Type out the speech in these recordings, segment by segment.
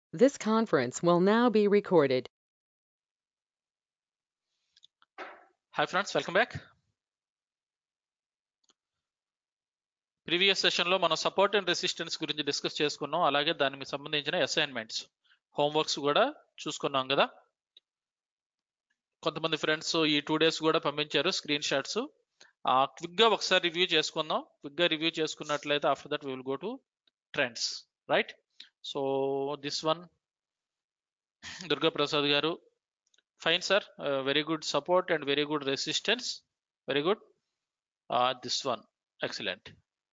This conference will now be recorded. Hi friends welcome back previous సెషన్లో మనం support and resistance గురించి discuss చేసుకున్నాం అలాగే దానికి సంబంధించిన అసైన్మెంట్స్ హోంవర్క్స్ కూడా చూసుకున్నాం కదా కొంతమంది ఫ్రెండ్స్ ఈ టూ డేస్ కూడా పంపించారు స్క్రీన్ షాట్స్ క్విక్గా ఒకసారి రివ్యూ చేసుకుందాం క్విక్గా రివ్యూ చేసుకున్నట్లయితే after that will go to trends right so this one Durga Prasad garu fine sir very good support and very good resistance very good this one excellent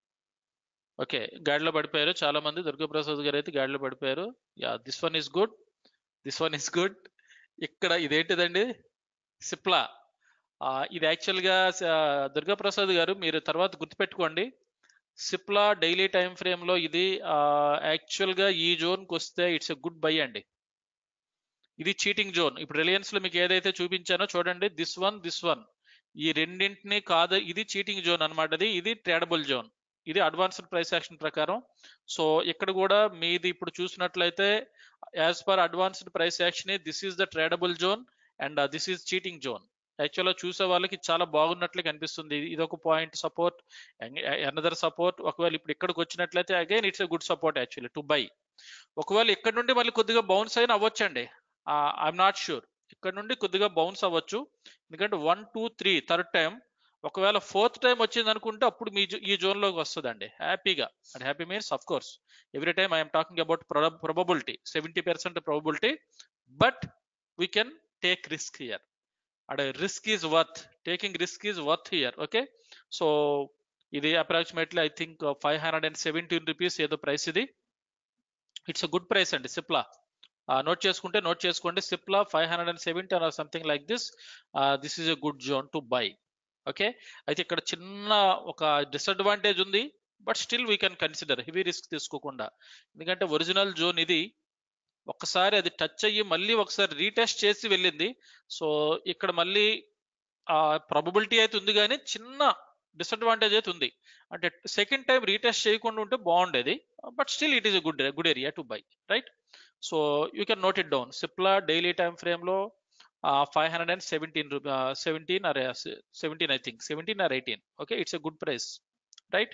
okay గాడిలో పడిపోయారు చాలా మంది దుర్గాప్రసాద్ గారు అయితే గాడిలో పడిపోయారు ya this one is good this one is good ఇక్కడ ఇదేంటిదండి సిప్లా ఇది యాక్చువల్గా దుర్గాప్రసాద్ గారు మీరు తర్వాత గుర్తుపెట్టుకోండి సిప్లా డైలీ టైం ఫ్రేమ్లో ఇది యాక్చువల్గా ఈ జోన్కి వస్తే ఇట్స్ ఎ గుడ్ బై అండి ఇది చీటింగ్ జోన్ ఇప్పుడు రిలయన్స్ లో మీకు ఏదైతే చూపించానో చూడండి దిస్ వన్ దిస్ వన్ ఈ రెండింటిని కాదు ఇది చీటింగ్ జోన్ అనమాట ఇది ట్రేడబుల్ జోన్ ఇది అడ్వాన్స్డ్ ప్రైస్ యాక్షన్ ప్రకారం సో ఇక్కడ కూడా మీది ఇప్పుడు చూసినట్లయితే as per advanced price action this is the tradable zone and this is cheating zone యాక్చువల్గా చూసే వాళ్ళకి చాలా బాగున్నట్లు కనిపిస్తుంది ఇది ఒక పాయింట్ సపోర్ట్ అనదర్ సపోర్ట్ ఒకవేళ ఇప్పుడు ఇక్కడికి వచ్చినట్లయితే again it's a good support actually to buy ఒకవేళ ఇక్కడ నుండి మళ్ళీ కొద్దిగా బౌన్స్ అయినా అవ్వచ్చండి ఐఎమ్ నాట్ షూర్ ఇక్కడ నుండి కొద్దిగా బౌన్స్ అవ్వచ్చు ఎందుకంటే one two three third time ఒకవేళ ఫోర్త్ టైం వచ్చింది అనుకుంటే అప్పుడు మీ ఈ జోన్లోకి వస్తుందండి హ్యాపీగా and happy means of course every time I'm talking about probability seventy percent probability but we can take risk here and risk is worth taking risk is worth here okay so ఇది approximately I think five hundred and seventeen rupees ఏదో price ఇది it's a good price అండి Cipla note చేసుకుంటే note చేసుకోండి Cipla five hundred and seventy or something like this this is a good zone to buy okay అయితే ఇక్కడ చిన్న ఒక disadvantage ఉంది but still we can consider heavy risk తీసుకోకుండా ఎందుకంటే ఒరిజినల్ జోన్ ఇది ఒక్కసారి అది టచ్ అయ్యి మళ్ళీ ఒకసారి రీటెస్ట్ చేసి వెళ్ళింది సో ఇక్కడ మళ్ళీ ప్రాబబిలిటీ అయితే ఉంది కానీ చిన్న డిసడ్వాంటేజ్ అయితే ఉంది అంటే సెకండ్ టైం రీటెస్ట్ చేయకుండా ఉంటే బాగుండేది but still it is good good area to buy right so you can note it down Cipla daily time ఫ్రేమ్లో five hundred and seventeen seventeen or seventeen I think seventeen or eighteen okay it's a good price right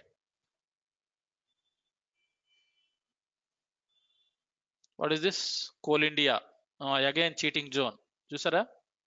what is this coal India again cheating zone చూసారా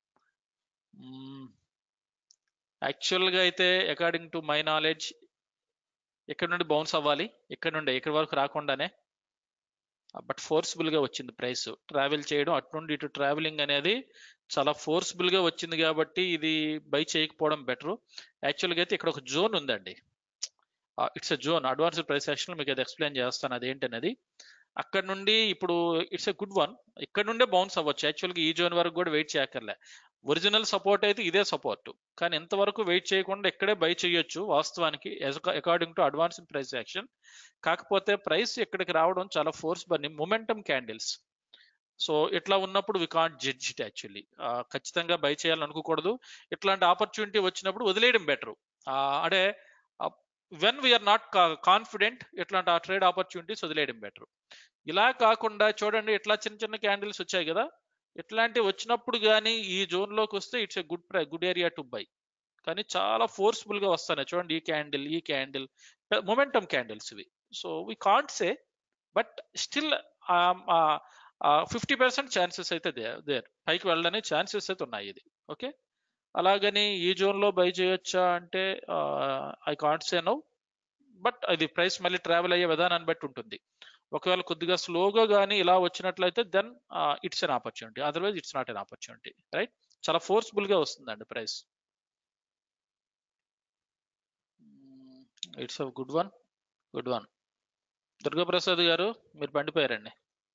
యాక్చువల్గా అయితే according to my knowledge ఎక్కడి నుండి bounce అవ్వాలి ఎక్కడి నుండి ఎక్కడి వరకు రాకుండానే బట్ ఫోర్స్ఫుల్గా వచ్చింది ప్రైస్ ట్రావెల్ చేయడం అటు నుండి ఇటు ట్రావెలింగ్ అనేది చాలా ఫోర్స్ఫుల్గా వచ్చింది కాబట్టి ఇది బై చేయకపోవడం బెటర్ యాక్చువల్గా అయితే ఇక్కడ ఒక జోన్ ఉందండి it's a zone advanced price action మీకు అది ఎక్స్ప్లెయిన్ చేస్తాను అదేంటనేది అక్కడ నుండి ఇప్పుడు ఇట్స్ ఎ గుడ్ వన్ ఇక్కడ నుండే బౌన్స్ అవ్వచ్చు యాక్చువల్గా ఈ జోన్ వరకు కూడా వెయిట్ చేయక్కర్లే ఒరిజినల్ సపోర్ట్ అయితే ఇదే సపోర్ట్ కానీ ఎంతవరకు వెయిట్ చేయకుండా ఇక్కడే బై చేయొచ్చు వాస్తవానికి according to advanced price action కాకపోతే ప్రైస్ ఇక్కడికి రావడం చాలా ఫోర్స్ బర్ని మొమెంటమ్ క్యాండిల్స్ సో ఇట్లా ఉన్నప్పుడు we can't judge it actually ఖచ్చితంగా బై చేయాలనుకోకూడదు ఇట్లాంటి ఆపర్చునిటీ వచ్చినప్పుడు వదిలేయడం బెటర్ అంటే వెన్ వీఆర్ నాట్ కాన్ఫిడెంట్ ఇట్లాంటి ఆ ట్రేడ్ ఆపర్చునిటీస్ వదిలేయడం బెటర్ ఇలా కాకుండా చూడండి ఇట్లా చిన్న చిన్న క్యాండిల్స్ వచ్చాయి కదా ఇట్లాంటివి వచ్చినప్పుడు కానీ ఈ జోన్లోకి వస్తే it's a good pri good area to buy కానీ చాలా ఫోర్స్ఫుల్గా వస్తాయి చూడండి ఈ క్యాండిల్ ఈ క్యాండిల్ మొమెంటమ్ క్యాండిల్స్ ఇవి so we can't say but still fifty percent chances అయితే దేర్ పైకి వెళ్ళడానికి ఛాన్సెస్ అయితే ఉన్నాయి ఇది ఓకే అలాగని ఈ జోన్లో బై చేయొచ్చా అంటే I can't say no but అది ప్రైస్ మళ్ళీ ట్రావెల్ అయ్యే విధానాన్ని బట్టి ఉంటుంది ఒకవేళ కొద్దిగా స్లోగా కానీ ఇలా వచ్చినట్లయితే then it's an opportunity otherwise it's not an opportunity right చాలా ఫోర్స్ఫుల్గా వస్తుందండి price it's a good one good one Durgaprasad garu మీరు పండిపోయారండి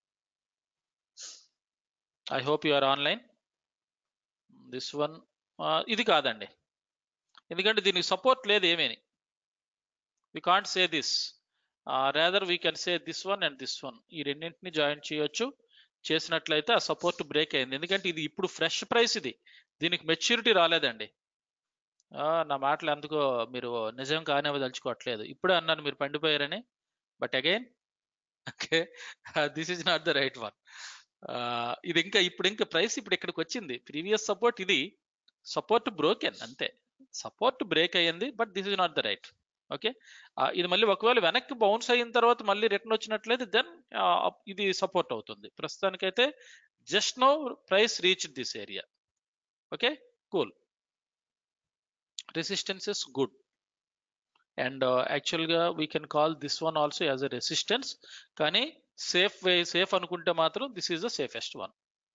I hope you are online this one ఇది కాదండి ఎందుకంటే దీనికి సపోర్ట్ లేదు ఏమేని we can't say this rather we can say this one and this one ఈ రెండింటిని జాయిన్ చేయొచ్చు చేసినట్లయితే ఆ సపోర్ట్ బ్రేక్ అయింది ఎందుకంటే ఇది ఇప్పుడు ఫ్రెష్ ప్రైస్ ఇది దీనికి మెచ్యూరిటీ రాలేదండి నా మాటలు ఎందుకో మీరు నిజం కానివ్వదలుచుకోవట్లేదు ఇప్పుడే అన్నాను మీరు పండిపోయారని but again okay this is not the right one ఇది ఇంకా ఇప్పుడు ఇంకా ప్రైస్ ఇప్పుడు ఇక్కడికి వచ్చింది ప్రీవియస్ సపోర్ట్ ఇది సపోర్ట్ బ్రోకెన్ అంతే సపోర్ట్ బ్రేక్ అయ్యింది but this is not the right okay ఇది మళ్ళీ ఒకవేళ వెనక్కి బౌన్స్ అయిన తర్వాత మళ్ళీ రిటర్న్ వచ్చినట్లయితే దెన్ ఇది సపోర్ట్ అవుతుంది ప్రస్తుతానికైతే just no price reach this area okay cool resistance is good and యాక్చువల్గా we can call this one also as a resistance కానీ సేఫ్ వే సేఫ్ అనుకుంటే మాత్రం this is the safest one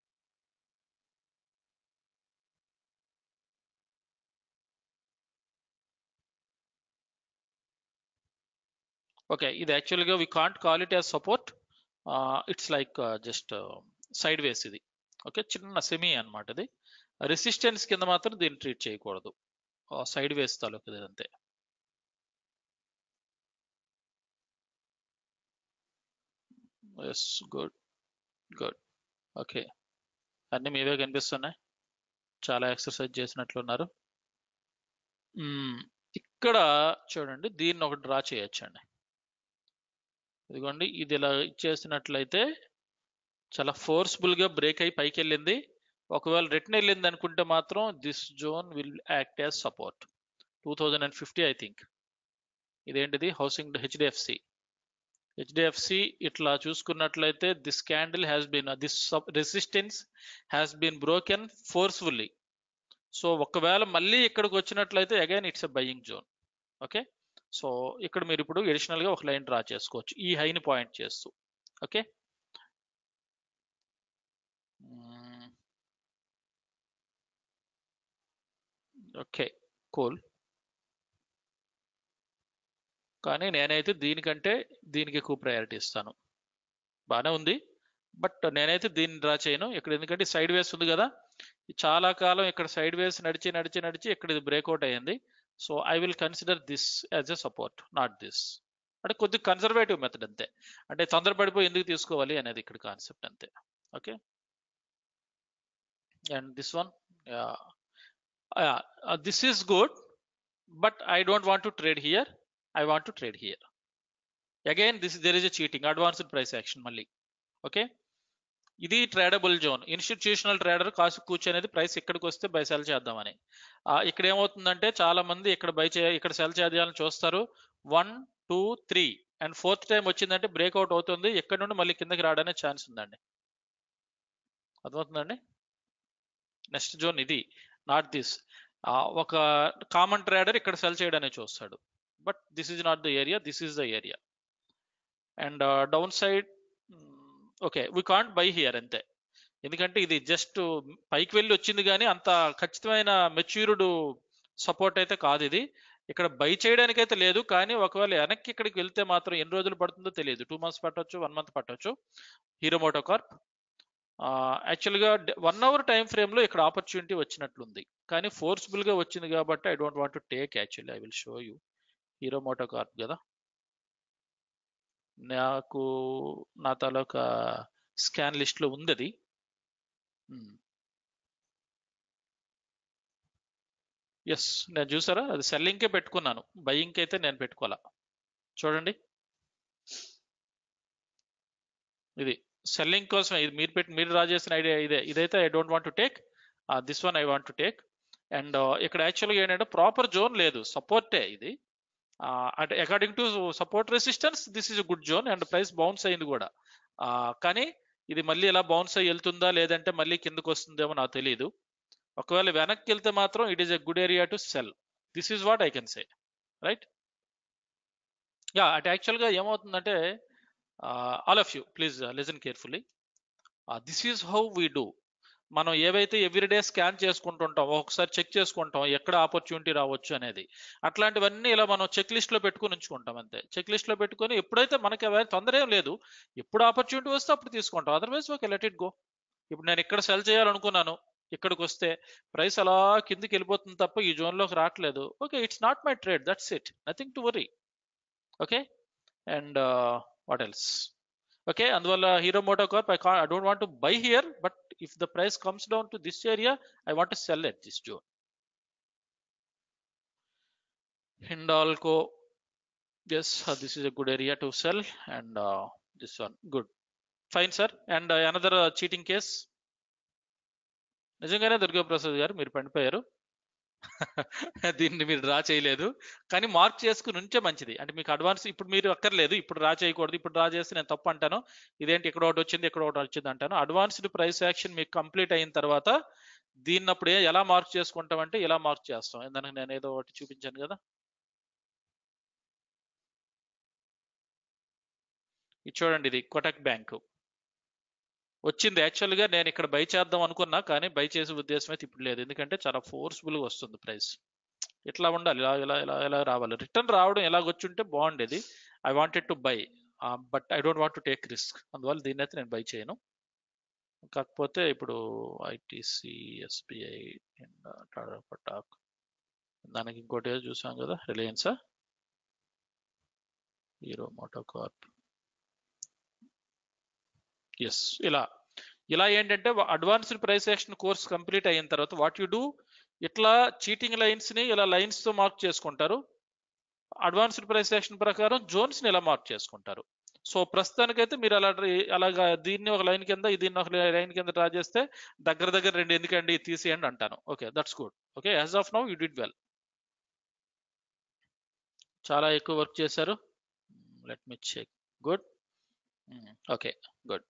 okay ఇది యాక్చువల్గా we can't call it as support it's like just sideways ఇది okay చిన్న semi అనమాట ఇది resistance కింద మాత్రం దీన్ని ట్రీట్ చేయకూడదు సైడ్ వేస్ తాలూకు ఇది అంతే ఎస్ గుడ్ గుడ్ ఓకే అన్నీ మీవే కనిపిస్తున్నాయి చాలా ఎక్సర్సైజ్ చేసినట్లున్నారు మ్మ్. ఇక్కడ చూడండి దీన్ని ఒకటి డ్రా చేయొచ్చండి ఇదిగోండి ఇది ఇలా ఇచ్చేసినట్లయితే చాలా ఫోర్స్ఫుల్ గా బ్రేక్ అయి పైకి వెళ్ళింది ఒకవేళ రిటర్న్ వెళ్ళింది అనుకుంటే మాత్రం this zone will act as support two thousand and fifty I think ఇదేంటిది హౌసింగ్ హెచ్డిఎఫ్సి హెచ్డిఎఫ్సి ఇట్లా చూసుకున్నట్లయితే this candle has been this resistance has been broken forcefully so ఒకవేళ మళ్ళీ ఇక్కడికి వచ్చినట్లయితే again it's a buying zone okay so ఇక్కడ మీరు ఇప్పుడు అడిషనల్ గా ఒక లైన్ డ్రా చేసుకోవచ్చు ఈ హైని పాయింట్ చేస్తూ ఓకే ఓకే కూల్ కానీ నేనైతే దీనికంటే దీనికి ఎక్కువ ప్రయారిటీ ఇస్తాను బాగానే ఉంది బట్ నేనైతే దీన్ని డ్రా చేయను ఇక్కడ ఎందుకంటే సైడ్ వేస్ ఉంది కదా చాలా కాలం ఇక్కడ సైడ్ వేస్ నడిచి నడిచి నడిచి ఇక్కడ ఇది బ్రేక్అవుట్ అయ్యింది so I will consider this as a support not this అంటే కొద్ది కన్సర్వేటివ్ మెథడ్ అంతే అంటే తొందరపడిపోయి ఎందుకు తీసుకోవాలి అనేది ఇక్కడ కాన్సెప్ట్ అంతే okay and this one this is good but I don't want to trade here I want to trade here again this there is a cheating advanced price action మళ్ళీ okay ఇది tradable zone institutional trader కాసు కూర్చొనేది price ఇక్కడికి వస్తే buy sell చేద్దామని ఆ, ఇక్కడ ఏమవుతుందంటే చాలా మంది ఇక్కడ బై చే ఇక్కడ సెల్ చేయాలని చూస్తారు one two three and fourth time వచ్చిందంటే బ్రేక్అవుట్ అవుతుంది ఇక్కడ నుండి మళ్ళీ కిందకి రావడానికి ఛాన్స్ ఉందండి అర్థమవుతుందండి నెక్స్ట్ జోన్ ఇది నాట్ దిస్ ఒక కామన్ ట్రేడర్ ఇక్కడ సెల్ చేయడానికి చూస్తాడు but this is not the area this is the area and down side okay we can't buy here అంతే ఎందుకంటే ఇది జస్ట్ పైకి వెళ్ళి వచ్చింది కానీ అంత ఖచ్చితమైన మెచ్యూర్డ్ సపోర్ట్ అయితే కాదు ఇది ఇక్కడ బై చేయడానికి అయితే లేదు కానీ ఒకవేళ వెనక్కి ఇక్కడికి వెళ్తే మాత్రం ఎన్ని రోజులు పడుతుందో తెలియదు టూ మంత్స్ పట్టొచ్చు వన్ మంత్ పట్టొచ్చు హీరో మోటో కార్ప్ యాక్చువల్గా వన్ అవర్ టైం ఫ్రేమ్లో ఇక్కడ ఆపర్చునిటీ వచ్చినట్లుంది కానీ ఫోర్స్ఫుల్ గా వచ్చింది కాబట్టి I don't want to take actually I will show you Hero MotoCorp కదా నాకు నా తాలూకా స్కాన్ లిస్ట్ లో ఉంది అది ఎస్ నేను చూసారా అది సెల్లింగ్కే పెట్టుకున్నాను బయ్యింగ్ అయితే నేను పెట్టుకోవాలా చూడండి ఇది సెల్లింగ్ కోసం ఇది మీరు పెట్టి మీరు డ్రా చేసిన ఐడియా ఇదే ఇదైతే I don't want to take this one I want to take and ఇక్కడ యాక్చువల్గా ఏంటంటే ప్రాపర్ జోన్ లేదు సపోర్టే ఇది అంటే according to support resistance this is good zone and price bounce అయింది కూడా ఆ, కానీ ఇది మళ్ళీ ఎలా బౌన్స్ అయ్యి వెళ్తుందా లేదంటే మళ్ళీ కిందకు వస్తుందేమో నాకు తెలియదు ఒకవేళ వెనక్కి వెళ్తే మాత్రం it is a good area to sell this is what I can say right yeah అంటే యాక్చువల్గా ఏమవుతుందంటే all of you please listen carefully this is how we do మనం ఏవైతే ఎవ్రీడే స్కాన్ చేసుకుంటుంటాం ఒకసారి చెక్ చేసుకుంటాం ఎక్కడ ఆపర్చునిటీ రావచ్చు అనేది అట్లాంటివన్నీ ఇలా మనం చెక్ లిస్ట్ లో పెట్టుకుని ఉంచుకుంటాం అంతే చెక్ లిస్ట్ లో పెట్టుకొని ఎప్పుడైతే మనకి అవి తొందర ఏం లేదు ఎప్పుడు ఆపర్చునిటీ వస్తే అప్పుడు తీసుకుంటాం otherwise okay let it go ఇప్పుడు నేను ఇక్కడ సెల్ చేయాలనుకున్నాను ఇక్కడికి వస్తే ప్రైస్ అలా కిందికి వెళ్ళిపోతుంది తప్ప ఈ జోన్ లోకి రావట్లేదు okay it's not my trade that's it nothing to worry okay and what else okay అందువల్ల Hero MotoCorp I I don't want to buy here but if the price comes down to this area I want to sell at this zone Hindalco yes uh, this is a good area to sell and uh, this one good fine sir and another cheating case నిజంగానే దుర్గాప్రసాద్ గారు మీరు పడిపోయారు దీన్ని మీరు draw చేయలేదు కానీ mark చేసుకుని ఉంటే మంచిది అంటే మీకు అడ్వాన్స్ ఇప్పుడు మీరు అక్కర్లేదు ఇప్పుడు డ్రా చేయకూడదు ఇప్పుడు డ్రా చేస్తే నేను తప్పు అంటాను ఇదేంటి ఇక్కడ ఒకటి వచ్చింది ఇక్కడ ఒకటి వచ్చింది అంటాను అడ్వాన్స్డ్ ప్రైస్ యాక్షన్ మీకు కంప్లీట్ అయిన తర్వాత దీన్ని అప్పుడు ఏ- ఎలా మార్క్ చేసుకుంటామంటే ఇలా మార్క్ చేస్తాం ఎందుకంటే నేను ఏదో ఒకటి చూపించాను కదా ఇది చూడండి ఇది కొటక్ బ్యాంకు వచ్చింది యాక్చువల్గా నేను ఇక్కడ బై చేద్దాం అనుకున్నా కానీ బై చేసే ఉద్దేశం అయితే ఇప్పుడు లేదు ఎందుకంటే చాలా ఫోర్స్ఫుల్గా వస్తుంది ప్రైస్ ఇట్లా ఉండాలి ఇలా ఇలా ఇలా ఇలా రావాలి రిటర్న్ రావడం ఎలాగొచ్చుంటే బాగుండేది I wanted to buy but I don't want to take risk అందువల్ల దీన్ని అయితే నేను బై చేయను కాకపోతే ఇప్పుడు ఐటీసీ ఎస్బీఐ టాటా పటాక్ దానికి ఇంకోటి ఏదో చూసాం కదా రిలయన్సా హీరో మోటోకార్ప్ ఎస్ ఇలా ఇలా ఏంటంటే advanced price action course complete అయిన తర్వాత వాట్ యు డూ ఇట్లా చీటింగ్ లైన్స్ ని ఇలా లైన్స్ తో మార్క్ చేసుకుంటారు అడ్వాన్స్డ్ ప్రైస్ యాక్షన్ ప్రకారం జోన్స్ ని ఇలా మార్క్ చేసుకుంటారు సో ప్రస్తుతానికైతే మీరు అలా డ్ర- అలాగా దీన్ని ఒక లైన్ కింద దీన్ని ఒక లైన్ కింద డ్రా చేస్తే దగ్గర దగ్గర రెండు ఎందుకండి తీసేయండి అంటాను okay that's good okay as of now you did well చాలా ఎక్కువ వర్క్ చేశారు let me check good okay good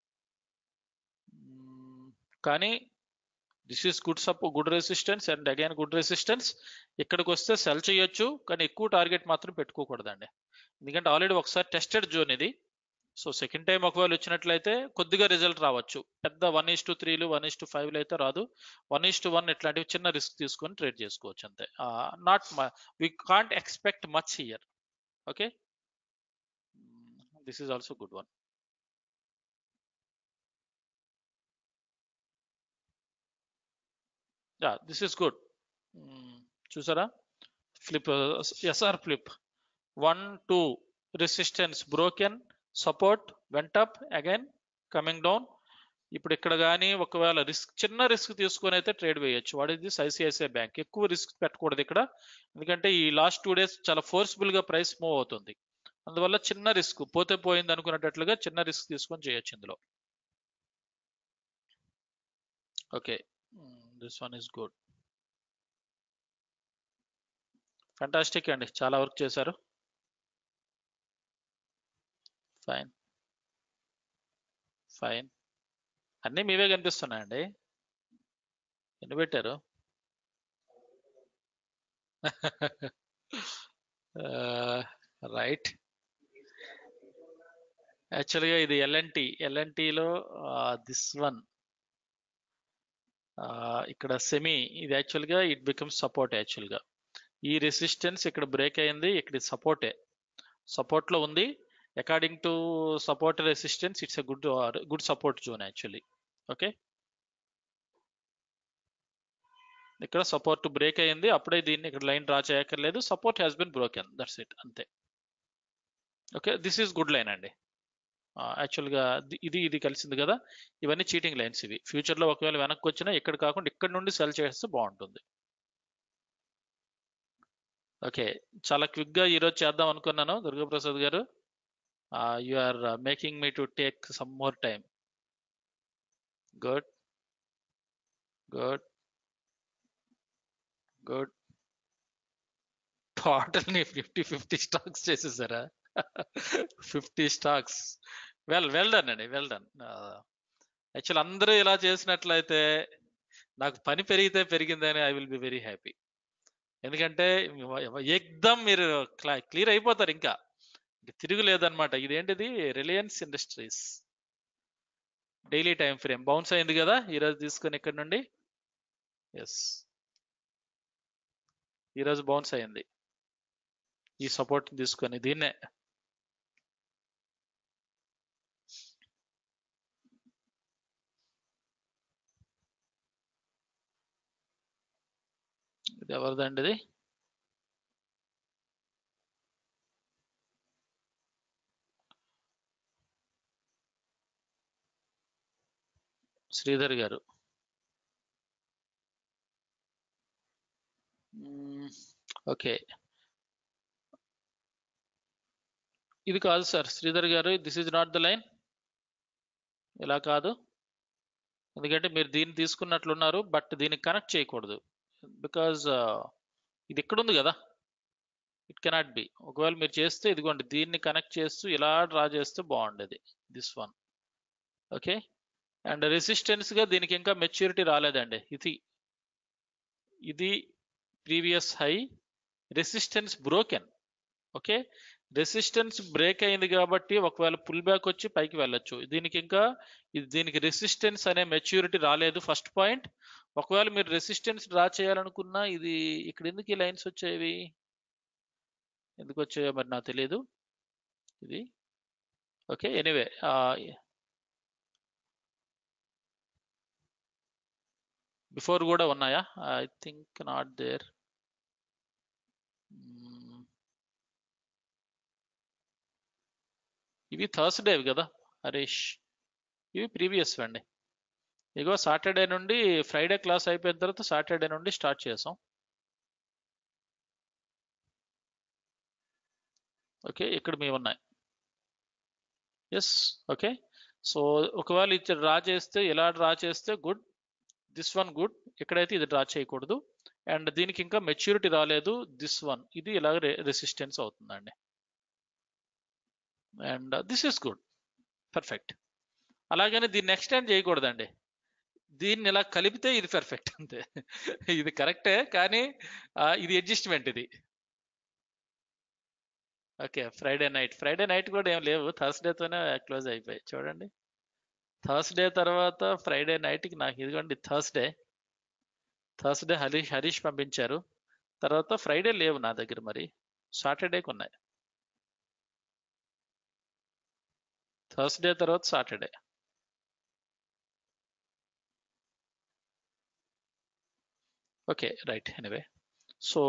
కానీ this is good support good resistance and again good resistance ఇక్కడికి వస్తే సెల్ చేయొచ్చు కానీ ఎక్కువ టార్గెట్ మాత్రం పెట్టుకోకూడదండి ఎందుకంటే ఆల్రెడీ ఒకసారి టెస్టెడ్ జోన్ ఇది సో సెకండ్ టైం ఒకవేళ వచ్చినట్లయితే కొద్దిగా రిజల్ట్ రావచ్చు పెద్ద వన్ ఈస్ టు త్రీలు వన్ ఈస్ టు ఫైవ్లు అయితే రాదు వన్ ఈస్ టు వన్ ఇట్లాంటివి చిన్న రిస్క్ తీసుకొని ట్రేడ్ చేసుకోవచ్చు అంతే not we can't expect much here okay this is also good one yeah this is good చూసారా flip SR flip one two resistance broken support went up again coming down ఇప్పుడు ఇక్కడ కానీ ఒకవేళ risk చిన్న risk తీసుకొని అయితే trade వేయొచ్చు what is this ICICI Bank ఎక్కువ రిస్క్ పెట్టకూడదు ఇక్కడ ఎందుకంటే ఈ లాస్ట్ టూ డేస్ చాలా ఫోర్స్ఫుల్ గా ప్రైస్ మూవ్ అవుతుంది అందువల్ల చిన్న రిస్క్ పోతే పోయింది అనుకునేటట్లుగా చిన్న రిస్క్ తీసుకొని చేయొచ్చు ఇందులో okay this one is good fantastic అండి చాలా వర్క్ చేశారు ఫైన్ ఫైన్ అన్నీ మీవే కనిపిస్తున్నాయండి ఎన్ని పెట్టారు రైట్ యాక్చువల్గా ఇది ఎల్ఎన్టీ ఎల్ఎన్టీలో దిస్ వన్ ఇక్కడ సెమీ ఇది యాక్చువల్గా ఇట్ బికమ్స్ సపోర్ట్ యాక్చువల్గా ఈ రెసిస్టెన్స్ ఇక్కడ బ్రేక్ అయింది ఇక్కడ సపోర్టే సపోర్ట్ లో ఉంది according to support resistance it's a good good support zone actually okay ఇక్కడ సపోర్ట్ బ్రేక్ అయింది అప్పుడే దీన్ని ఇక్కడ లైన్ డ్రా చేయక్కర్లేదు support has been broken that's it అంతే okay this is good line అండి యాక్చువల్గా ఇది ఇది కలిసింది కదా ఇవన్నీ చీటింగ్ లైన్స్ ఇవి ఫ్యూచర్లో ఒకవేళ వెనక్కి వచ్చినా ఇక్కడ కాకుండా ఇక్కడ నుండి సెల్ చేస్తే బాగుంటుంది ఓకే చాలా క్విక్ గా ఈరోజు చేద్దాం అనుకున్నాను దుర్గాప్రసాద్ గారు you are making me to take some more time good good good total ని ఫిఫ్టీ ఫిఫ్టీ స్టాక్స్ చేసేసారా fifty stocks well well done అండి వెల్ డన్ యాక్చువల్ అందరూ ఇలా చేసినట్లయితే నాకు పని పెరిగితే పెరిగిందని I will be very happy ఎందుకంటే ఎక్దమ్ మీరు క్లియర్ అయిపోతారు ఇంకా తిరుగులేదన్నమాట ఇదేంటిది Reliance Industries daily time frame bounce అయింది కదా ఈరోజు తీసుకొని ఇక్కడ నుండి ఎస్ ఈరోజు బౌన్స్ అయింది ఈ సపోర్ట్ తీసుకొని దీన్నే ఇది ఎవరిదండి ఇది శ్రీధర్ గారు ఓకే ఇది కాదు సార్ శ్రీధర్ గారు this is not the line ఇలా కాదు ఎందుకంటే మీరు దీన్ని తీసుకున్నట్లున్నారు బట్ దీన్ని కనెక్ట్ చేయకూడదు బికాజ్ ఇది ఇక్కడ ఉంది కదా ఇట్ కెనాట్ బి ఒకవేళ మీరు చేస్తే ఇదిగోండి దీన్ని కనెక్ట్ చేస్తూ ఇలా డ్రా చేస్తే బాగుండేది this one okay and resistance గా దీనికి ఇంకా మెచ్యూరిటీ రాలేదండి ఇది ఇది previous high resistance broken okay resistance break అయింది కాబట్టి ఒకవేళ పుల్ బ్యాక్ వచ్చి పైకి వెళ్ళొచ్చు దీనికి ఇంకా ఇది దీనికి రెసిస్టెన్స్ అనే మెచ్యూరిటీ రాలేదు ఫస్ట్ పాయింట్ ఒకవేళ మీరు రెసిస్టెన్స్ డ్రా చేయాలనుకున్నా ఇది ఇక్కడ ఎందుకు ఈ లైన్స్ వచ్చేవి ఎందుకు వచ్చాయో మరి నాకు తెలియదు ఇది ఓకే ఎనీవే బిఫోర్ కూడా ఉన్నాయా ఐ థింక్ నాట్ దేర్ ఇవి థర్స్డే కదా హరీష్ ఇవి ప్రీవియస్ అండి ఇగో సాటర్డే నుండి ఫ్రైడే క్లాస్ అయిపోయిన తర్వాత సాటర్డే నుండి స్టార్ట్ చేసాం ఓకే ఇక్కడ మీ ఉన్నాయి ఎస్ ఓకే సో ఒకవేళ ఇది డ్రా చేస్తే ఇలా డ్రా చేస్తే గుడ్ దిస్ వన్ గుడ్ ఎక్కడైతే ఇది డ్రా చేయకూడదు అండ్ దీనికి ఇంకా మెచ్యూరిటీ రాలేదు దిస్ వన్ ఇది ఇలాగ రెసిస్టెన్స్ అవుతుందండి and this is good perfect అలాగని దీన్ని ఎక్స్టెండ్ చేయకూడదండి దీన్ని ఇలా కలిపితే ఇది పర్ఫెక్ట్ అంతే ఇది కరెక్టే కానీ ఆ, ఇది అడ్జస్ట్మెంట్ ఇది okay Friday night Friday night కూడా ఏం లేవు థర్స్డేతోనే క్లోజ్ అయిపోయాయి చూడండి థర్స్డే తర్వాత ఫ్రైడే నైట్కి నాకు ఇదిగోండి థర్స్డే థర్స్డే హరీష్ హరీష్ పంపించారు తర్వాత ఫ్రైడే లేవు నా దగ్గర మరి సాటర్డేకి ఉన్నాయి థర్స్డే తర్వాత Saturday okay right anyway so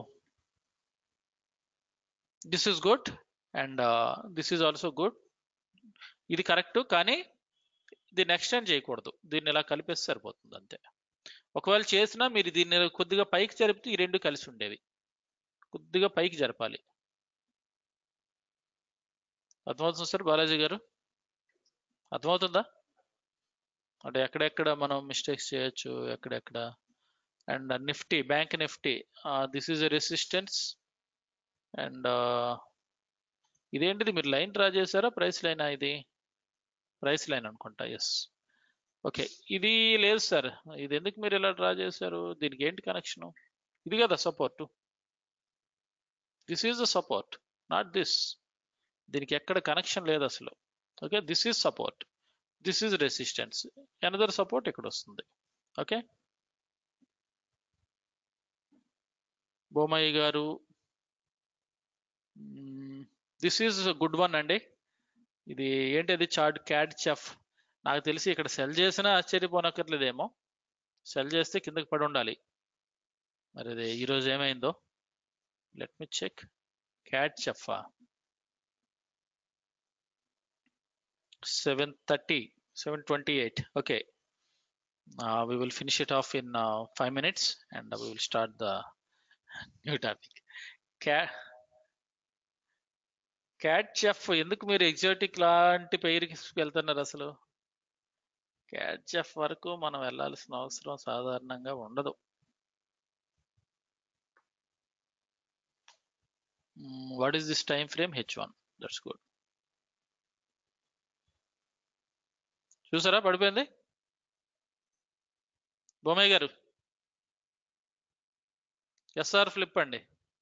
this is good and this is also good ఇది కరెక్ట్ కానీ దీన్ని ఎక్స్టెండ్ చేయకూడదు దీన్ని ఇలా కలిపేస్తే సరిపోతుంది అంతే ఒకవేళ చేసినా మీరు దీన్ని కొద్దిగా పైకి జరిపితే ఈ రెండు కలిసి ఉండేవి కొద్దిగా పైకి జరపాలి అర్థమవుతుంది సార్ బాలాజీ గారు అర్థమవుతుందా అంటే ఎక్కడెక్కడ మనం మిస్టేక్స్ చేయొచ్చు ఎక్కడెక్కడ and Nifty Bank Nifty this is a resistance and ఇదేంటిది మీరు లైన్ డ్రా చేశారా ప్రైస్ లైనా ఇది ప్రైస్ లైన్ అనుకుంటా ఎస్ ఓకే ఇది లేదు సార్ ఇది ఎందుకు మీరు ఇలా డ్రా చేశారు దీనికి ఏంటి కనెక్షన్ ఇది కదా support this is the support not this దీనికి ఎక్కడ కనెక్షన్ లేదు అసలు okay this is support this is resistance another support ఇక్కడ వస్తుంది ఓకే బొమ్మయ్య గారు దిస్ ఈజ్ గుడ్ వన్ అండి ఇది ఏంటిది చార్ట్ క్యాడ్ చెఫ్ నాకు తెలిసి ఇక్కడ సెల్ చేసినా ఆశ్చర్యపోనక్కర్లేదేమో సెల్ చేస్తే కిందకి పడి ఉండాలి మరి ఇది ఈరోజు ఏమైందో let me check CAD CHF seven thirty seven twenty eight okay we will finish it off in uh, five minutes and we will start the new topic. Cat CAD CHF ఎందుకు మీరు ఎగ్జాటిక్ లాంటి పేరుకి వెళ్తున్నారు అసలు cat chef వరకు మనం వెళ్ళాల్సిన అవసరం సాధారణంగా ఉండదు what is this time frame H one that's good చూసారా పడిపోయింది బొమ్మయ్య గారు ఎస్ఆర్ ఫ్లిప్ అండి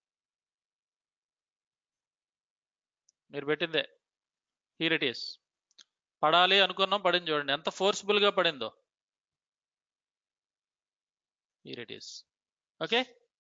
మీరు పెట్టిందే హీర్ ఇట్ ఈస్ పడాలి అనుకున్నాం పడింది చూడండి ఎంత ఫోర్స్ఫుల్ గా పడిందో here it is okay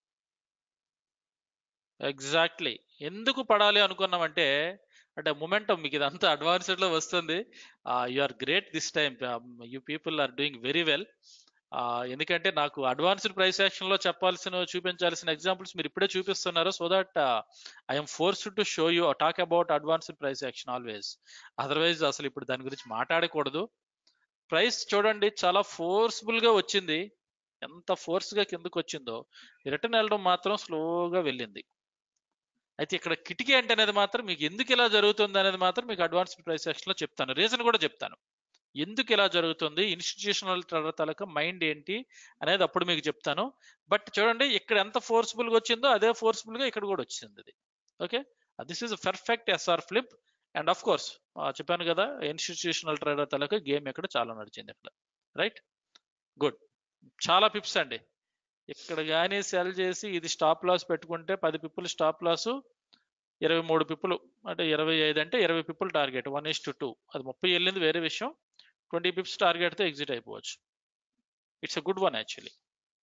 exactly ఎందుకు పడాలి అనుకున్నామంటే అంటే మొమెంటం మీకు ఇదంతా అడ్వాన్స్డ్ లో వస్తుంది you are great this time you people are doing very well ఎందుకంటే నాకు అడ్వాన్స్డ్ ప్రైస్ యాక్షన్ లో చెప్పాల్సిన చూపించాల్సిన ఎగ్జాంపుల్స్ మీరు ఇప్పుడే చూపిస్తున్నారు so that I'm forced to show you talk about advanced price action always otherwise అసలు ఇప్పుడు దాని గురించి మాట్లాడకూడదు ప్రైస్ చూడండి చాలా ఫోర్స్ఫుల్ గా వచ్చింది ఎంత ఫోర్స్ గా కిందకు వచ్చిందో రిటర్న్ వెళ్ళడం మాత్రం స్లోగా వెళ్ళింది అయితే ఇక్కడ కిటికీ అంటే అనేది మాత్రం మీకు ఎందుకు ఇలా జరుగుతుంది అనేది మాత్రం మీకు అడ్వాన్స్డ్ ప్రైస్ సెక్షన్ లో చెప్తాను రీజన్ కూడా చెప్తాను ఎందుకు ఇలా జరుగుతుంది ఇన్స్టిట్యూషనల్ తాలూకా మైండ్ ఏంటి అనేది అప్పుడు మీకు చెప్తాను బట్ చూడండి ఇక్కడ ఎంత ఫోర్స్ఫుల్ గా వచ్చిందో అదే ఫోర్స్ఫుల్ గా ఇక్కడ కూడా వచ్చింది ఇది okay this is perfect SR flip and of course చెప్పాను కదా ఇన్స్టిట్యూషనల్ ట్రేడర్ తాలూకా గేమ్ ఇక్కడ చాలా నడిచింది ఇక్కడ రైట్ గుడ్ చాలా పిప్స్ అండి ఇక్కడ కానీ సెల్ చేసి ఇది స్టాప్ లాస్ పెట్టుకుంటే పది పిప్పులు స్టాప్ లాస్ ఇరవై మూడు పిప్పులు అంటే ఇరవై ఐదు అంటే ఇరవై పిప్పులు target one is to two అది ముప్పై వెళ్ళింది వేరే విషయం ట్వంటీ పిప్స్ టార్గెట్తో ఎగ్జిట్ అయిపోవచ్చు it's a good one actually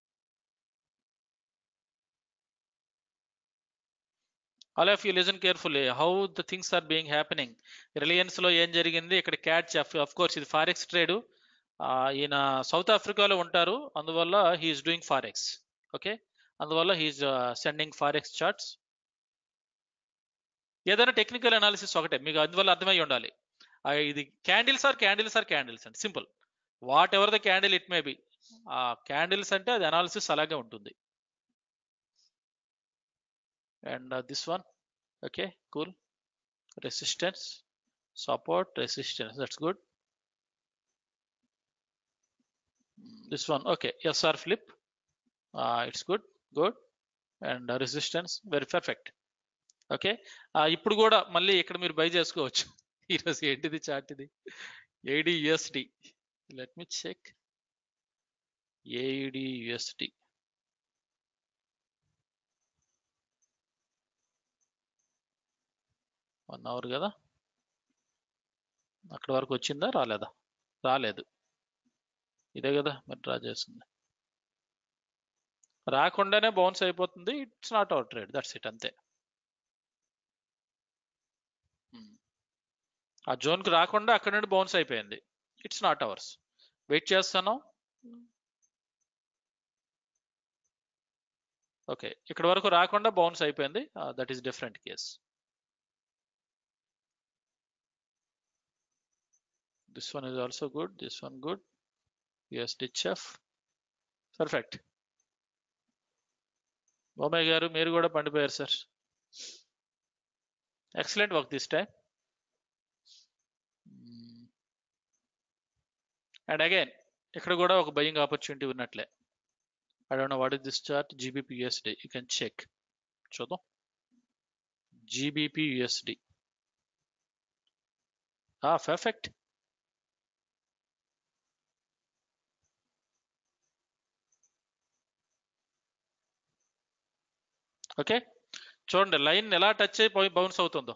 all of you listen carefully how the things are being happening Reliance లో ఏం జరిగింది ఇక్కడ క్యాచ్ ఆఫ్ కోర్స్ ఇది ఫారెక్స్ ట్రేడ్ ఈయన సౌత్ ఆఫ్రికాలో ఉంటారు అందువల్ల హీఈస్ డూయింగ్ ఫారెక్స్ ఓకే అందువల్ల హీఈస్ సెండింగ్ ఫారెక్స్ చార్ట్స్ ఏదైనా టెక్నికల్ అనాలిసిస్ ఒకటే మీకు అందువల్ల అర్థమై ఉండాలి ఆ, ఇది candles are candles are candles అండి simple whatever the candle it may be ఆ క్యాండిల్స్ అంటే అది అనాలిసిస్ అలాగే ఉంటుంది and this one okay cool resistance support resistance that's good this one okay sr flip uh, it's good good and uh, resistance very perfect okay ఇప్పుడు కూడా మళ్ళీ ఇక్కడ మీరు బై చేసుకోవచ్చు ఈరోజు ఏంటిది చార్ట్ ఇది AUD USD let me check AUD USD one hour కదా అక్కడ వరకు వచ్చిందా రాలేదా రాలేదు ఇదే కదా మరి డ్రా చేస్తుంది రాకుండానే బౌన్స్ అయిపోతుంది it's not our trade that's it అంతే Hmm. ఆ జోన్కి రాకుండా అక్కడ నుండి బౌన్స్ అయిపోయింది ఇట్స్ నాట్ అవర్స్ వెయిట్ చేస్తాను ఓకే ఇక్కడ వరకు రాకుండా బౌన్స్ అయిపోయింది that is different case this one is also good this one good yes డిచ్ఎఫ్ పర్ఫెక్ట్ బొమ్మాయి గారు మీరు కూడా పండిపోయారు sir excellent work this time and again ఇక్కడ కూడా ఒక బయింగ్ ఆపర్చునిటీ ఉన్నట్లే I don't know what is this chart GBP USD you can check చూద్దాం జీబీపీ యూఎస్డి పర్ఫెక్ట్ ఓకే చూడండి లైన్ ఎలా టచ్ అయిపోయి బౌన్స్ అవుతుందో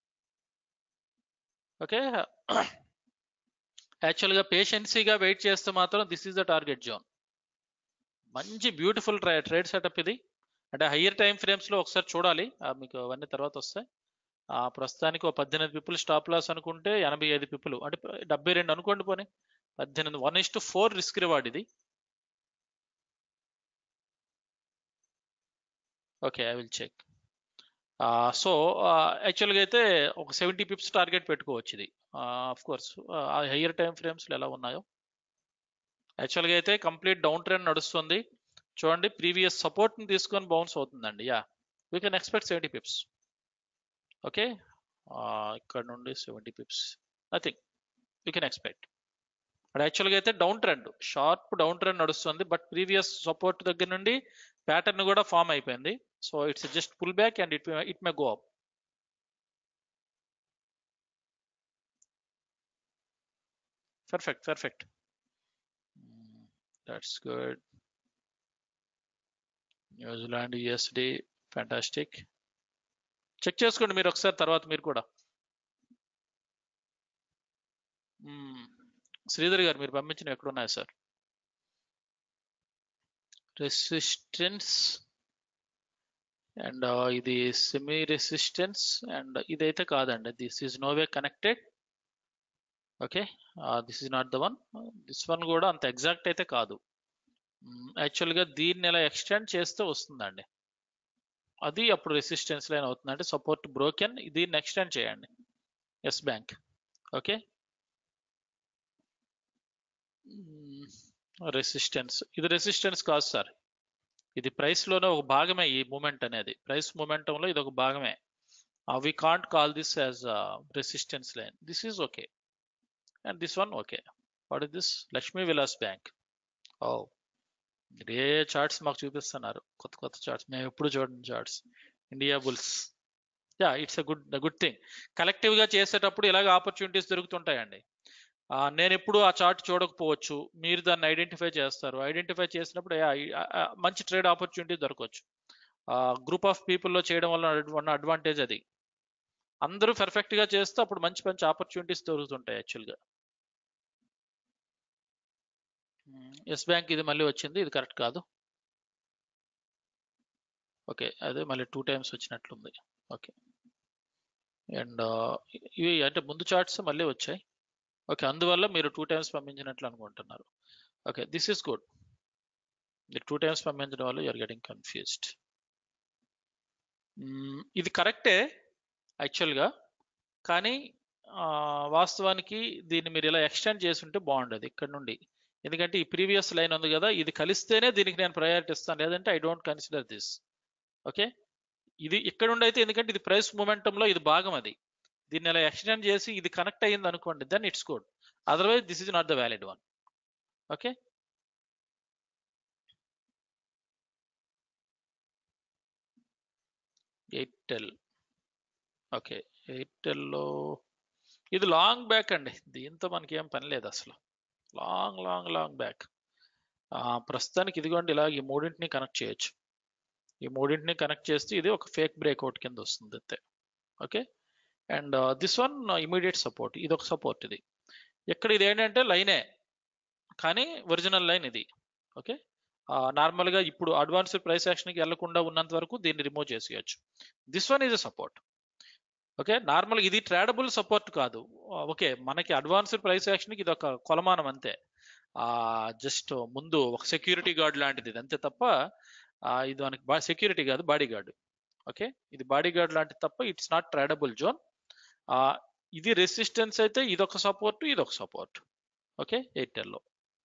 ఓకే యాక్చువల్గా పేషెన్సీగా వెయిట్ చేస్తే మాత్రం this is the target zone మంచి బ్యూటిఫుల్ ట్రై ట్రేడ్ సెటప్ ఇది అంటే హయ్యర్ టైం ఫ్రేమ్స్లో ఒకసారి చూడాలి ఆ, మీకు అవన్నీ తర్వాత వస్తాయి ఆ, ప్రస్తుతానికి ఒక పద్దెనిమిది పిప్పులు స్టాప్ లాస్ అనుకుంటే ఎనభై ఐదు పిప్పులు అంటే డెబ్బై రెండు అనుకోండి పోనీ పద్దెనిమిది one is to four risk reward ఇది okay I will check so యాక్చువల్గా అయితే ఒక సెవెంటీ పిప్స్ టార్గెట్ పెట్టుకోవచ్చు ఇది ఆఫ్ కోర్స్ హయ్యర్ టైం ఫ్రేమ్స్లో ఎలా ఉన్నాయో యాక్చువల్గా అయితే కంప్లీట్ డౌన్ ట్రెండ్ నడుస్తుంది చూడండి ప్రీవియస్ సపోర్ట్ని తీసుకొని బౌన్స్ అవుతుందండి yeah we can expect seventy pips okay ఇక్కడ నుండి seventy pips nothing we can expect అది యాక్చువల్గా అయితే down trend sharp down trend నడుస్తుంది బట్ ప్రీవియస్ సపోర్ట్ దగ్గర నుండి ప్యాటర్న్ కూడా ఫామ్ అయిపోయింది so it's just pull back and it it may go up perfect perfect that's good New Zealand USD fantastic check చేసుకోండి మీరు ఒకసారి తర్వాత మీరు కూడా మ్మ్. శ్రీధర్ గారు మీరు పంపించిన ఎక్కడ ఉన్నాయి సార్ రెసిస్టెన్స్ అండ్ ఇది సెమీ రెసిస్టెన్స్ అండ్ ఇదైతే కాదండి this is no way connected okay this is not the one this one కూడా అంత ఎగ్జాక్ట్ అయితే కాదు యాక్చువల్గా దీన్ని ఎలా ఎక్స్టెండ్ చేస్తే వస్తుందండి అది అప్పుడు రెసిస్టెన్స్ లైన్ అవుతుంది అంటే సపోర్ట్ బ్రోకెన్ దీన్ని ఎక్స్టెండ్ చేయండి ఎస్ బ్యాంక్ ఓకే రెసిస్టెన్స్ ఇది రెసిస్టెన్స్ కాదు సార్ ఇది ప్రైస్ లోనే ఒక భాగమే ఈ మూమెంట్ అనేది ప్రైస్ మూమెంటం లో ఇది ఒక భాగమే we can't call this as resistance line this is okay and this one okay what is this Lakshmi Vilas Bank ఓ ఏ చార్ట్స్ మాకు చూపిస్తున్నారు కొత్త కొత్త చార్ట్స్ మేము ఎప్పుడు చూడండి charts Indiabulls yeah it's a good good thing collective గా చేసేటప్పుడు ఇలాగ ఆపర్చునిటీస్ దొరుకుతుంటాయండి ఆ, నేను ఎప్పుడు ఆ చార్ట్ చూడకపోవచ్చు మీరు దాన్ని ఐడెంటిఫై చేస్తారు ఐడెంటిఫై చేసినప్పుడు yeah, ఈ- ఆ, ఆ, మంచి ట్రేడ్ ఆపర్చునిటీ దొరకవచ్చు గ్రూప్ ఆఫ్ పీపుల్లో చేయడం వల్ల ఉన్న అడ్వాంటేజ్ అది అందరూ పర్ఫెక్ట్ గా చేస్తే అప్పుడు మంచి మంచి ఆపర్చునిటీస్ దొరుకుతుంటాయి యాక్చువల్గా ఎస్ బ్యాంక్ ఇది మళ్ళీ వచ్చింది ఇది కరెక్ట్ కాదు ఓకే అదే మళ్ళీ టూ టైమ్స్ వచ్చినట్లుంది ఓకే అండ్ ఇవి అంటే ముందు చార్ట్స్ మళ్ళీ వచ్చాయి ఓకే అందువల్ల మీరు టూ టైమ్స్ పంపించినట్లు అనుకుంటున్నారు ఓకే దిస్ ఈస్ గుడ్ మీరు టూ టైమ్స్ పంపించడం వల్ల యూఆర్ గెటింగ్ కన్ఫ్యూజ్డ్ ఇది కరెక్టే యాక్చువల్గా కానీ ఆ, వాస్తవానికి దీన్ని మీరు ఇలా ఎక్స్టెండ్ చేసి ఉంటే బాగుండేది ఇక్కడ నుండి ఎందుకంటే ఈ ప్రీవియస్ లైన్ ఉంది కదా ఇది కలిస్తేనే దీనికి నేను ప్రయారిటీ ఇస్తాను లేదంటే I don't consider this okay ఇది ఇక్కడ నుండి అయితే ఎందుకంటే ఇది ప్రైస్ లో ఇది భాగం అది దీన్ని ఇలా ఎక్స్టెండ్ చేసి ఇది కనెక్ట్ అయ్యింది అనుకోండి then it's good otherwise this is not the valid one okay Airtel okay ఎయిర్టెల్లో ఇది లాంగ్ బ్యాక్ అండి దీంతో మనకి ఏం పని లేదు అసలు లాంగ్ లాంగ్ లాంగ్ బ్యాక్ ప్రస్తుతానికి ఇదిగోండి ఇలా ఈ మూడింటిని కనెక్ట్ చేయొచ్చు ఈ మూడింటిని కనెక్ట్ చేస్తే ఇది ఒక ఫేక్ బ్రేక్అవుట్ కింద వస్తుంది అంతే okay and this one immediate support ఇది ఒక సపోర్ట్ ఇది ఇక్కడ ఇది ఏంటంటే లైనే కానీ ఒరిజినల్ లైన్ ఇది ఓకే నార్మల్గా ఇప్పుడు అడ్వాన్స్డ్ ప్రైస్ యాక్షన్కి వెళ్లకుండా ఉన్నంత వరకు దీన్ని రిమూవ్ చేసేయచ్చు this one is a support okay normal ఇది ట్రేడబుల్ సపోర్ట్ కాదు ఓకే మనకి అడ్వాన్స్డ్ ప్రైస్ యాక్షన్కి ఇది ఒక కొలమానం అంతే జస్ట్ ముందు ఒక సెక్యూరిటీ గార్డ్ లాంటిది ఇది అంతే తప్ప ఆ, ఇది మనకి సెక్యూరిటీ కాదు బాడీ గార్డ్ ఓకే ఇది బాడీ గార్డ్ లాంటిది తప్ప ఇట్స్ నాట్ ట్రేడబుల్ జోన్ ఇది రెసిస్టెన్స్ అయితే ఇది ఒక సపోర్ట్ ఇది ఒక సపోర్ట్ ఓకే ఎయిర్టెల్లో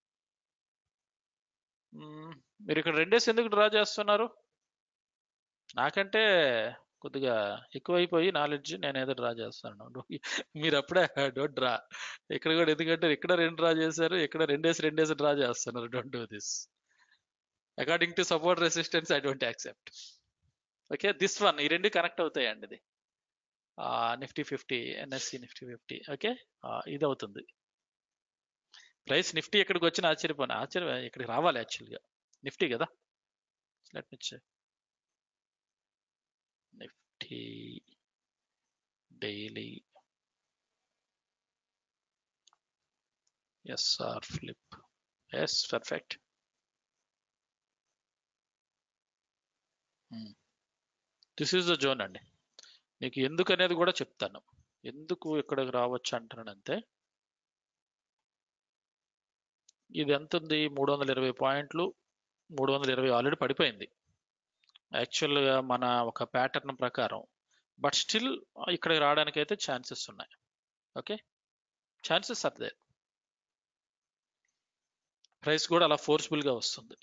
మీరు ఇక్కడ రెండేసి ఎందుకు డ్రా చేస్తున్నారు నాకంటే కొద్దిగా ఎక్కువైపోయి నాలెడ్జ్ నేను ఏదో డ్రా చేస్తాను మీరు అప్పుడే డోంట్ డ్రా ఇక్కడ కూడా ఎందుకంటే ఇక్కడ రెండు డ్రా చేశారు ఇక్కడ రెండేసి రెండేసి డ్రా చేస్తున్నారు don't do this according to support resistance I don't accept okay this one ఈ రెండు కనెక్ట్ అవుతాయండి ఇది Nifty fifty NSC Nifty fifty okay ఇది అవుతుంది ప్రైస్ నిఫ్టీ ఎక్కడికి వచ్చిన ఆశ్చర్యపోను ఆశ్చర్య ఇక్కడికి రావాలి యాక్చువల్గా నిఫ్టీ కదా let me Nifty daily SR flip yes perfect this is the zone అండి మీకు ఎందుకు అనేది కూడా చెప్తాను ఎందుకు ఇక్కడికి రావచ్చు అంటానంటే ఇది ఎంత ఉంది మూడు వందల ఇరవై పాయింట్లు మూడు వందల ఇరవై ఆల్రెడీ పడిపోయింది యాక్చువల్గా మన ఒక ప్యాటర్న్ ప్రకారం బట్ స్టిల్ ఇక్కడికి రావడానికి అయితే ఛాన్సెస్ ఉన్నాయి ఓకే ఛాన్సెస్ అదే ప్రైస్ కూడా అలా ఫోర్స్ఫుల్గా వస్తుంది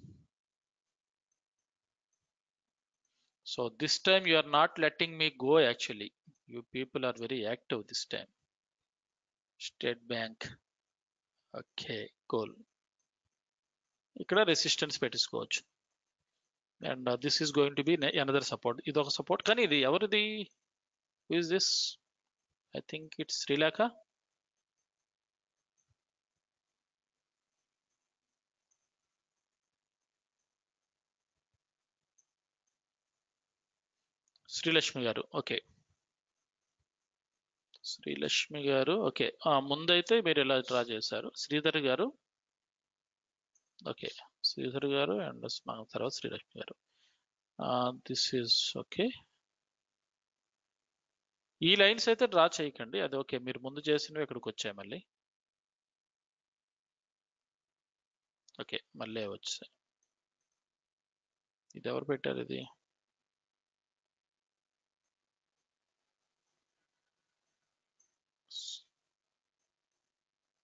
so this time you are not letting me go actually you people are very active this time State Bank okay goal ఇక్కడ రెసిస్టెన్స్ పెట్టించుకోవచ్చు and this is going to be another support ఇది ఒక support కానీ ఇది ఎవరిది is this I think it's Srilekha Srilakshmi గారు okay Srilakshmi గారు okay ముందైతే మీరు ఇలా డ్రా చేశారు శ్రీధర్ గారు ఓకే శ్రీధర్ గారు అండ్ తర్వాత శ్రీలక్ష్మి గారు దిస్ ఈజ్ ఓకే ఈ లైన్స్ అయితే డ్రా చేయకండి అది ఓకే మీరు ముందు చేసినవి ఇక్కడికి వచ్చాయి మళ్ళీ ఓకే మళ్ళీ వచ్చాయి ఇది ఎవరు పెట్టారు ఇది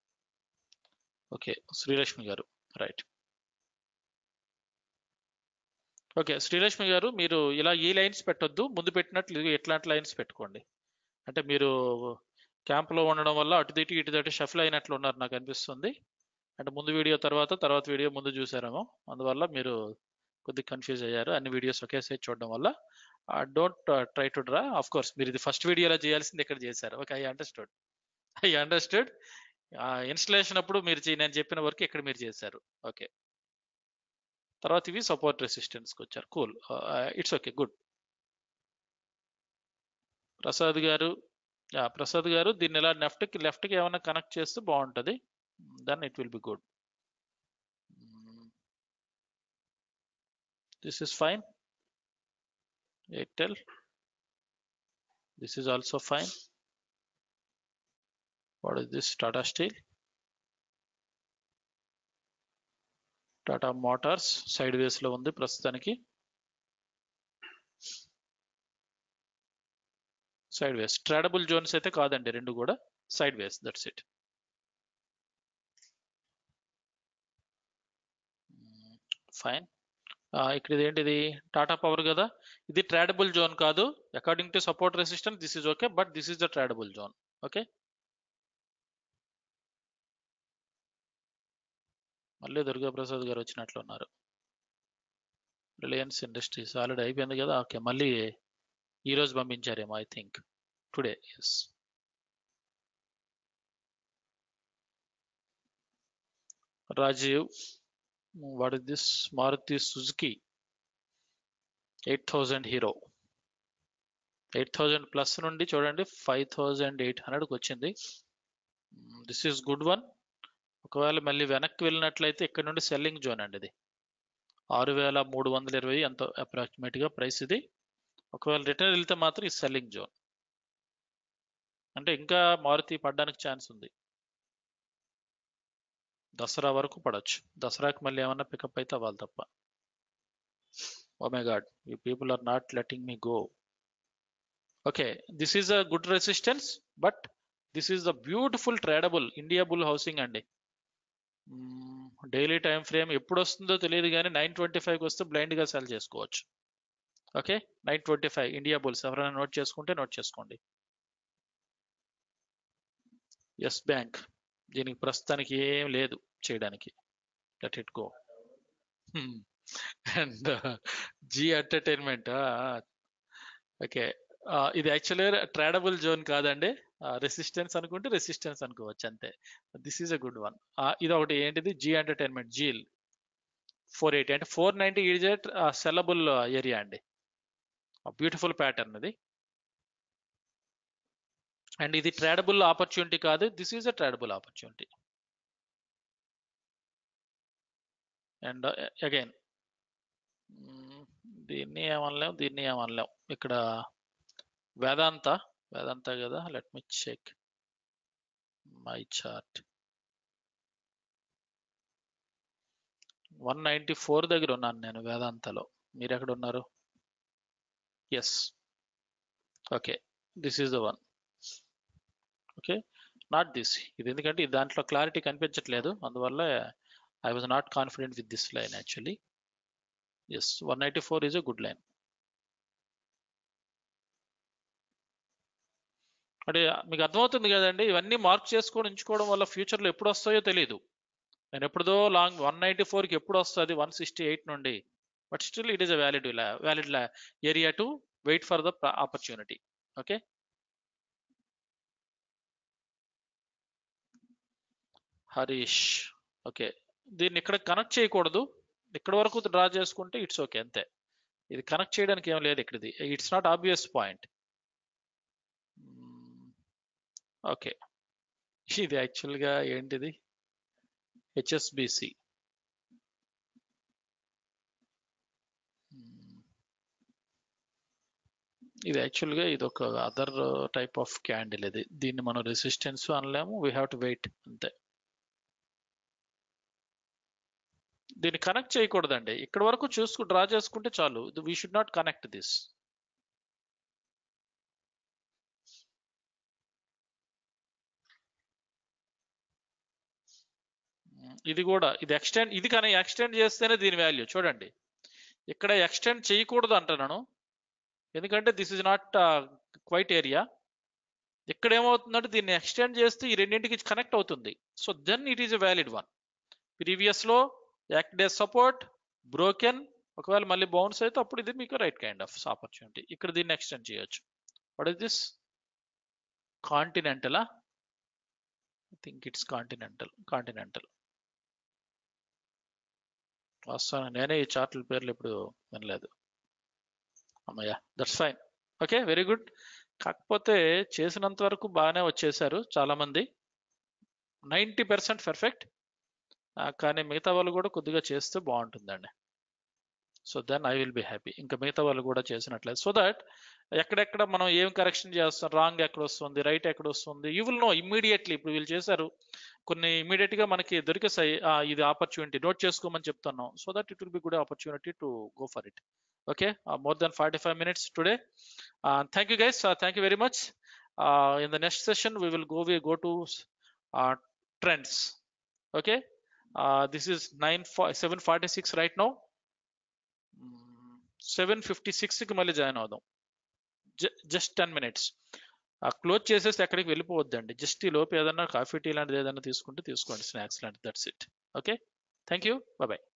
ఓకే శ్రీలక్ష్మి గారు రైట్ ఓకే శ్రీలక్ష్మి గారు మీరు ఇలా ఈ లైన్స్ పెట్టొద్దు ముందు పెట్టినట్లు ఇదిగో ఇట్లాంటి లైన్స్ పెట్టుకోండి అంటే మీరు క్యాంప్లో ఉండడం వల్ల అటు ఇటు ఇటు అటు షఫల్ అయినట్లు ఉన్నారు నాకు అనిపిస్తుంది అంటే ముందు వీడియో తర్వాత తర్వాత వీడియో ముందు చూసారేమో అందువల్ల మీరు కొద్దిగా కన్ఫ్యూజ్ అయ్యారు అన్ని వీడియోస్ ఒకేసారి చూడడం వల్ల don't try to draw of course మీరు ఇది ఫస్ట్ వీడియోలో చేయాల్సింది ఇక్కడ చేశారు okay I understood I understood installation అప్పుడు మీరు చే- నేను చెప్పిన వర్క్ ఇక్కడ మీరు చేశారు ఓకే తర్వాత ఇవి సపోర్ట్ రెసిస్టెన్స్కి వచ్చారు cool it's okay good Prasad గారు యా ప్రసాద్ గారు దీన్ని ఇలా లెఫ్ట్కి లెఫ్ట్కి ఏమైనా కనెక్ట్ చేస్తే బాగుంటుంది then it will be good this is fine Airtel this is also fine what is this Tata Steel Tata Motors sideways లో ఉంది ప్రస్తుతానికి సైడ్ వేస్ ట్రాడబుల్ జోన్స్ అయితే కాదండి రెండు కూడా sideways that's it fine ఇక్కడ ఇది ఏంటిది టాటా పవర్ కదా ఇది ట్రాడబుల్ జోన్ కాదు according to support resistance this is okay but this is the tradable zone okay మళ్ళీ దుర్గా ప్రసాద్ గారు వచ్చినట్లు ఉన్నారు రిలయన్స్ ఇండస్ట్రీస్ ఆల్రెడీ అయిపోయింది కదా ఓకే మళ్ళీ ఈ రోజు పంపించారేమో I think today yes Rajeev what is this Maruti Suzuki eight thousand Hero eight thousand plus నుండి చూడండి ఫైవ్ థౌజండ్ ఎయిట్ హండ్రెడ్కి వచ్చింది దిస్ ఈస్ గుడ్ వన్ ఒకవేళ మళ్ళీ వెనక్కి వెళ్ళినట్లయితే ఇక్కడ నుండి సెల్లింగ్ జోన్ అండి ఇది ఆరు వేల మూడు వందల ఇరవై ఎంత అప్రాక్సిమేట్గా ప్రైస్ ఇది ఒకవేళ రిటర్న్ వెళ్తే మాత్రం ఈ సెల్లింగ్ జోన్ అంటే ఇంకా మారుతి పడడానికి ఛాన్స్ ఉంది దసరా వరకు పడవచ్చు దసరాకి మళ్ళీ ఏమన్నా పికప్ అయితే అవ్వాలి తప్ప oh my God you people are not letting me go okay this is a good resistance but this is the beautiful tradable India bull housing అండి డైలీ టైం ఫ్రేమ్ ఎప్పుడు వస్తుందో తెలియదు కానీ నైన్ ట్వంటీ ఫైవ్కి వస్తే బ్లైండ్గా సెల్ చేసుకోవచ్చు okay nine twenty five Indiabulls ఎవరైనా నోట్ చేసుకుంటే నోట్ చేసుకోండి ఎస్ బ్యాంక్ దీనికి ప్రస్తుతానికి ఏం లేదు చేయడానికి let it go and Zee Entertainment okay ఇది యాక్చువల్లీ ట్రాడబుల్ జోన్ కాదండి రెసిస్టెన్స్ అనుకుంటే రెసిస్టెన్స్ అనుకోవచ్చు అంతే this is a good one ఇది ఒకటి ఏంటిది Zee Entertainment Zeel four eighty అంటే four ninety is it sellable area అండి బ్యూటిఫుల్ ప్యాటర్న్ ఇది అండ్ ఇది ట్రాడబుల్ ఆపర్చునిటీ కాదు this is a ట్రాడబుల్ opportunity and again దీన్ని ఏమనలేం దీన్ని ఏమనలేం ఇక్కడ వేదాంత వేదాంత కదా let me check my chart one ninety four దగ్గర ఉన్నాను నేను వేదాంతలో మీరు ఎక్కడ ఉన్నారు yes okay this is the one okay not this ఇది ఎందుకంటే ఈ దాంట్లో క్లారిటీ కనిపించట్లేదు అందువల్ల I was not confident with this line actually yes one ninety four is a good line అంటే మీకు అర్థమవుతుంది కదండి ఇవన్నీ మార్క్ చేసుకొని ఉంచుకోవడం వల్ల ఫ్యూచర్లో ఎప్పుడు వస్తాయో తెలియదు నేను ఎప్పుడుదో లాంగ్ వన్ నైంటీ ఫోర్కి ఎప్పుడు వస్తుంది వన్ సిక్స్టీ ఎయిట్ నుండి but still it is a valid valid area to wait for the opportunity okay Harish okay దీన్ని ఇక్కడ కనెక్ట్ చేయకూడదు ఇక్కడ వరకు డ్రా చేసుకుంటే ఇట్స్ ఓకే అంతే ఇది కనెక్ట్ చేయడానికి ఏం లేదు ఇక్కడిది it's not obvious point okay ఇది యాక్చువల్గా ఏంటిది హెచ్ఎస్బిసి ఇది యాక్చువల్గా ఇది ఒక అదర్ టైప్ ఆఫ్ క్యాండిల్ ఇది దీన్ని మనం రెసిస్టెన్స్ అనలేము వీ హ్యావ్ టు వెయిట్ అంతే దీన్ని కనెక్ట్ చేయకూడదండి ఇక్కడ వరకు చూసుకు డ్రా చేసుకుంటే చాలు we should not connect this ఇది కూడా ఇది ఎక్స్టెండ్ ఇది కానీ ఎక్స్టెండ్ చేస్తేనే దీని వాల్యూ చూడండి ఇక్కడ ఎక్స్టెండ్ చేయకూడదు అంటున్నాను ఎందుకంటే this is not quite area ఇక్కడ ఏమవుతుందంటే దీన్ని ఎక్స్టెండ్ చేస్తే ఈ రెండింటికి కనెక్ట్ అవుతుంది so then it is a valid one previous low act day support broken ఒకవేళ మళ్ళీ బౌన్స్ అయితే అప్పుడు ఇది మీకు రైట్ కైండ్ ఆఫ్ ఆపర్చునిటీ ఇక్కడ దీన్ని ఎక్స్టెండ్ చేయొచ్చు వాట్ ఇస్ దిస్ కాంటినెంటలా I think it's Continental Continental వస్తాను నేనే ఈ చార్ట్ల పేర్లు ఇప్పుడు వినలేదు అమ్మయ్య that's fine okay very good కాకపోతే చేసినంత వరకు బాగానే వచ్చేసారు చాలా మంది నైంటీ పర్సెంట్ పర్ఫెక్ట్ కానీ మిగతా వాళ్ళు కూడా కొద్దిగా చేస్తే బాగుంటుందండి so then I will be happy ఇంకా మిగతా వాళ్ళు కూడా చేసినట్లయితే సో దట్ ఎక్కడెక్కడ మనం ఏం కరెక్షన్ చేస్తాం రాంగ్ ఎక్కడ వస్తుంది రైట్ ఎక్కడ వస్తుంది యూ విల్ నో ఇమ్మీడియట్లీ ఇప్పుడు వీళ్ళు చేశారు కొన్ని ఇమీడియట్ గా మనకి దొరికేసాయి ఆ, ఇది ఆపర్చునిటీ నోట్ చేసుకోమని చెప్తున్నాం so that it will be good opportunity to go for it okay more then forty five minutes today thank you guys thank you very much in the next session we will go we go to trends okay this is nine seven forty six right now seven fifty సిక్స్కి మళ్ళీ join అవుదాం just ten minutes close చేసేసి ఎక్కడికి వెళ్ళిపోవద్దండి just ఈ లోపు ఏదన్నా coffee tea లాంటిది ఏదైనా తీసుకుంటే తీసుకోండి స్నాక్స్ లాంటిది that's it okay thank you bye